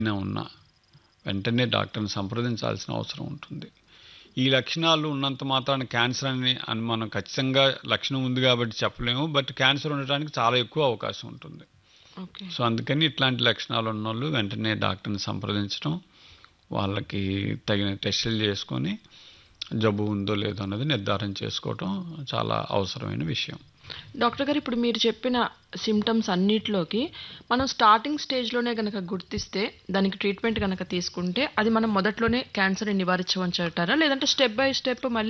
ఉన్నా వెంటనే డాక్టర్ని సంప్రదించాల్సిన అవసరం ఉంటుంది ఈ లక్షణాలు ఉన్నంత మాత్రాన క్యాన్సర్ అని అని మనం ఖచ్చితంగా లక్షణం ఉంది కాబట్టి చెప్పలేము బట్ క్యాన్సర్ ఉండటానికి చాలా ఎక్కువ అవకాశం ఉంటుంది ఓకే సో అందుకని ఇట్లాంటి లక్షణాలు ఉన్న వాళ్ళు వెంటనే డాక్టర్ని సంప్రదించడం వాళ్ళకి తగిన టెస్టులు చేసుకొని జబ్బు ఉందో లేదో అన్నది నిర్ధారణ చేసుకోవటం చాలా అవసరమైన విషయం డాక్టర్ గారు ఇప్పుడు మీరు చెప్పిన సిమ్టమ్స్ అన్నిటిలోకి మనం స్టార్టింగ్ స్టేజ్లోనే కనుక గుర్తిస్తే దానికి ట్రీట్మెంట్ కనుక తీసుకుంటే అది మనం మొదట్లోనే క్యాన్సర్ని నివారించవచ్చు అంటారా లేదంటే స్టెప్ బై స్టెప్ మళ్ళీ